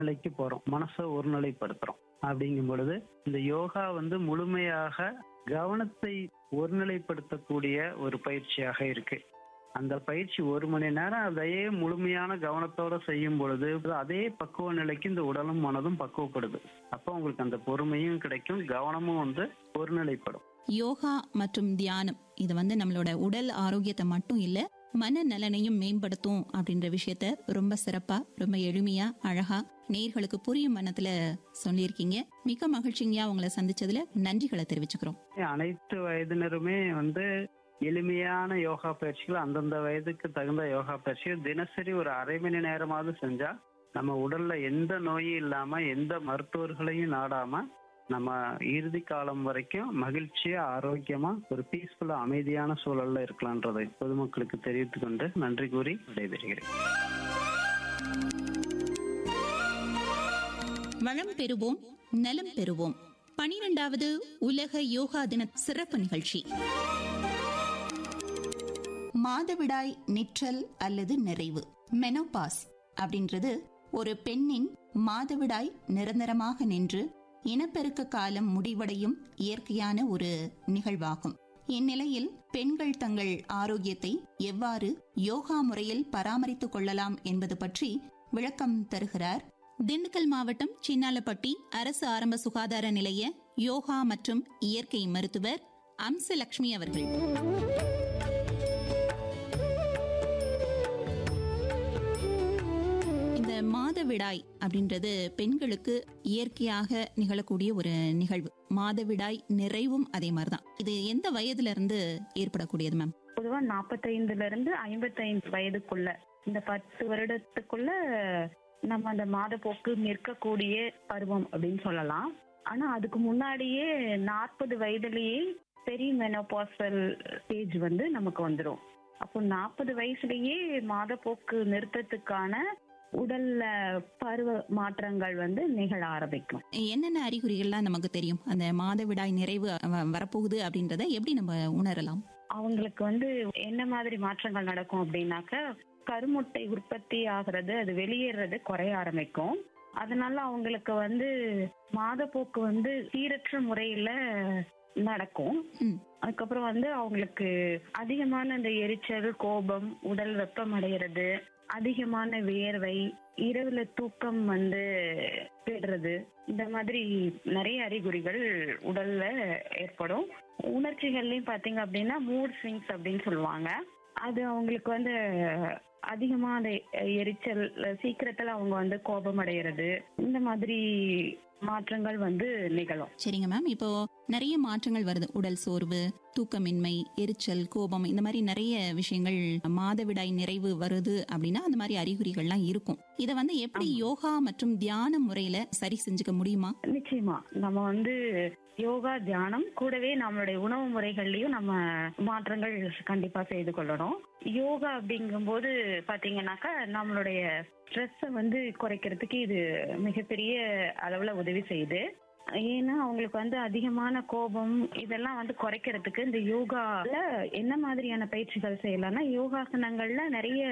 நிலைக்கு போறோம் மனசை ஒருநிலைப்படுத்துறோம் அப்படிங்கும் பொழுது இந்த யோகா வந்து முழுமையாக கவனத்தை ஒருநிலைப்படுத்தக்கூடிய ஒரு பயிற்சியாக இருக்கு அந்த பயிற்சி ஒரு மணி நேரம் அதையே முழுமையான கவனத்தோட செய்யும் பொழுது அதே பக்குவ நிலைக்கு இந்த உடலும் மனதும் பக்குவப்படுது அப்போ உங்களுக்கு அந்த பொறுமையும் கிடைக்கும் கவனமும் வந்து ஒருநிலைப்படும் யோகா மற்றும் தியானம் இது வந்து நம்மளோட உடல் ஆரோக்கியத்தை மட்டும் இல்ல மன நலனையும் மேம்படுத்தும் அப்படின்ற விஷயத்த ரொம்ப சிறப்பா ரொம்ப எளிமையா அழகா நேர்களுக்கு புரியும் மனத்துல சொல்லியிருக்கீங்க மிக மகிழ்ச்சிங்கயா உங்களை சந்திச்சதுல நன்றிகளை தெரிவிச்சுக்கிறோம் அனைத்து வயதினருமே வந்து எளிமையான யோகா பயிற்சிகள் அந்தந்த வயதுக்கு தகுந்த யோகா பயிற்சிகள் தினசரி ஒரு அரை மணி நேரமாவது செஞ்சா நம்ம உடல்ல எந்த நோயும் இல்லாம எந்த மருத்துவர்களையும் நாடாம நம்ம இறுதி காலம் வரைக்கும் மகிழ்ச்சியா ஆரோக்கியமா ஒரு பீஸ்ஃபுல்லா அமைதியான சூழல்ல இருக்கலான்றதை பொதுமக்களுக்கு தெரிவித்துக் கொண்டு நன்றி கூறி விடைபெறுகிறேன் வளம் பெறுவோம் நலம் பெறுவோம் பனிரெண்டாவது உலக யோகா தின சிறப்பு நிகழ்ச்சி மாதவிடாய் நிற்றல் அல்லது நிறைவு மெனோபாஸ் அப்படின்றது ஒரு பெண்ணின் மாதவிடாய் நிரந்தரமாக நின்று இனப்பெருக்க காலம் முடிவடையும் இயற்கையான ஒரு நிகழ்வாகும் இந்நிலையில் பெண்கள் தங்கள் ஆரோக்கியத்தை எவ்வாறு யோகா முறையில் பராமரித்துக் கொள்ளலாம் என்பது பற்றி விளக்கம் தருகிறார் திண்டுக்கல் மாவட்டம் சின்னாலப்பட்டி அரசு ஆரம்ப சுகாதார நிலைய யோகா மற்றும் இயற்கை மருத்துவர் அம்சலட்சுமி அவர்கள் இந்த மாதவிடாய் அப்படின்றது பெண்களுக்கு இயற்கையாக நிகழக்கூடிய ஒரு நிகழ்வு மாதவிடாய் நிறைவும் அதே மாதிரிதான் இது எந்த வயதுல இருந்து ஏற்படக்கூடியது மேம் பொதுவா நாற்பத்தைந்துல இருந்து ஐம்பத்தைந்து வயதுக்குள்ள இந்த பத்து வருடத்துக்குள்ள நம்ம அந்த மாதப்போக்கு நிற்கக்கூடிய பருவம் அப்படின்னு சொல்லலாம் ஆனா அதுக்கு முன்னாடியே நாற்பது வயதுலயே பெரிய மெனோபாசல் ஸ்டேஜ் வந்து நமக்கு வந்துடும் அப்போ நாற்பது வயசுலயே மாதப்போக்கு நிறுத்தத்துக்கான உடல்ல பருவ மாற்றங்கள் வந்து நிகழ ஆரம்பிக்கும் என்னென்ன அறிகுறிகள்லாம் நமக்கு தெரியும் அந்த மாதவிடாய் நிறைவு வ- வரப்போகுது அப்படின்றத எப்படி நம்ம உணரலாம் அவங்களுக்கு வந்து என்ன மாதிரி மாற்றங்கள் நடக்கும் அப்படின்னாக்க கருமுட்டை உற்பத்தி ஆகிறது அது வெளியேறது குறைய ஆரம்பிக்கும் அதனால அவங்களுக்கு வந்து மாதப்போக்கு வந்து சீரற்ற முறையில நடக்கும் ம். அதுக்கப்புறம் வந்து அவங்களுக்கு அதிகமான இந்த எரிச்சல் கோபம் உடல் வெப்பம் அடைகிறது அதிகமான வியர்வை இரவுல தூக்கம் வந்து கெடுறது இந்த மாதிரி நிறைய அறிகுறிகள் உடல்ல ஏற்படும் உணர்ச்சிகள்லயும் பாத்தீங்க அப்படின்னா மூட் ஸ்விங்ஸ் அப்படின்னு சொல்லுவாங்க அது அவங்களுக்கு வந்து அதிகமா அந்த எரிச்சல் சீக்கிரத்துல அவங்க வந்து கோபம் அடைகிறது இந்த மாதிரி மாற்றங்கள் வந்து நிகழும் சரிங்க மேம் இப்போ நிறைய மாற்றங்கள் வருது உடல் சோர்வு தூக்கமின்மை எரிச்சல் கோபம் இந்த மாதிரி நிறைய விஷயங்கள் மாதவிடாய் நிறைவு வருது அப்படின்னா அந்த மாதிரி அறிகுறிகள்லாம் இருக்கும் இதை வந்து எப்படி யோகா மற்றும் தியான முறையில சரி செஞ்சுக்க முடியுமா நிச்சயமா நம்ம வந்து யோகா தியானம் கூடவே நம்மளுடைய உணவு முறைகள்லயும் நம்ம மாற்றங்கள் கண்டிப்பா செய்து கொள்ளணும் யோகா அப்படிங்கும்போது பாத்தீங்கன்னாக்கா நம்மளுடைய ஸ்ட்ரெஸ்ஸை வந்து குறைக்கிறதுக்கு இது மிகப்பெரிய அளவுல உதவி செய்யுது ஏன்னா அவங்களுக்கு வந்து அதிகமான கோபம் இதெல்லாம் வந்து குறைக்கிறதுக்கு இந்த யோகால என்ன மாதிரியான பயிற்சிகள் செய்யலாம்னா யோகாசனங்கள்ல நிறைய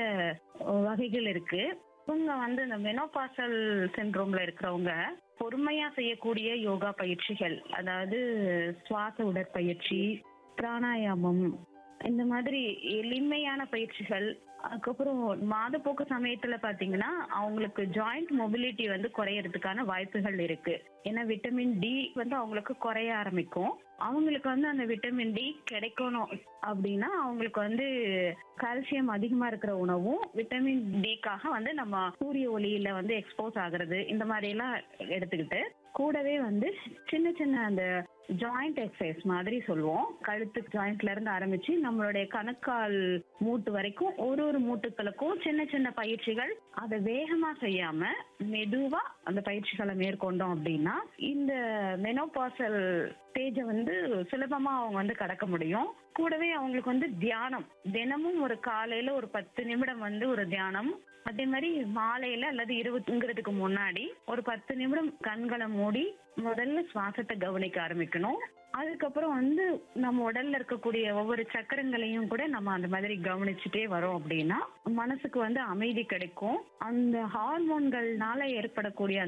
வகைகள் இருக்கு இவங்க வந்து இந்த மெனோபாசல் சிண்ட்ரோம்ல இருக்கிறவங்க பொறுமையா செய்யக்கூடிய யோகா பயிற்சிகள் அதாவது சுவாச உடற்பயிற்சி பிராணாயாமம் இந்த மாதிரி எளிமையான பயிற்சிகள் அதுக்கப்புறம் மாதப்போக்கு சமயத்துல பாத்தீங்கன்னா அவங்களுக்கு ஜாயிண்ட் மொபிலிட்டி வந்து குறையறதுக்கான வாய்ப்புகள் இருக்கு ஏன்னா விட்டமின் டி வந்து அவங்களுக்கு குறைய ஆரம்பிக்கும் அவங்களுக்கு வந்து அந்த விட்டமின் டி கிடைக்கணும் அப்படின்னா அவங்களுக்கு வந்து கால்சியம் அதிகமா இருக்கிற உணவும் விட்டமின் டிக்காக வந்து நம்ம சூரிய ஒளியில வந்து எக்ஸ்போஸ் ஆகுறது இந்த மாதிரி எல்லாம் எடுத்துக்கிட்டு கூடவே வந்து சின்ன சின்ன அந்த ஜாயிண்ட் எக்ஸசைஸ் மாதிரி சொல்லுவோம் கழுத்து ஜாயிண்ட்ல இருந்து ஆரம்பிச்சு நம்மளுடைய கணுக்கால் மூட்டு வரைக்கும் ஒரு ஒரு மூட்டுக்களுக்கும் சின்ன சின்ன பயிற்சிகள் அதை வேகமா செய்யாம மெதுவா அந்த பயிற்சிகளை மேற்கொண்டோம் அப்படின்னா இந்த மெனோபாசல் ஸ்டேஜை வந்து சுலபமா அவங்க வந்து கடக்க முடியும் கூடவே அவங்களுக்கு வந்து தியானம் தினமும் ஒரு காலையில ஒரு பத்து நிமிடம் வந்து ஒரு தியானம் அதே மாதிரி மாலையில அல்லது இரவு தூங்குறதுக்கு முன்னாடி ஒரு பத்து நிமிடம் கண்களை மூடி முதல்ல சுவாசத்தை கவனிக்க ஆரம்பிக்கணும் அதுக்கப்புறம் வந்து நம்ம உடல்ல இருக்கக்கூடிய ஒவ்வொரு சக்கரங்களையும் கூட நம்ம அந்த மாதிரி கவனிச்சுட்டே வரோம் அப்படின்னா மனசுக்கு வந்து அமைதி கிடைக்கும் அந்த ஹார்மோன்கள்னால ஏற்படக்கூடிய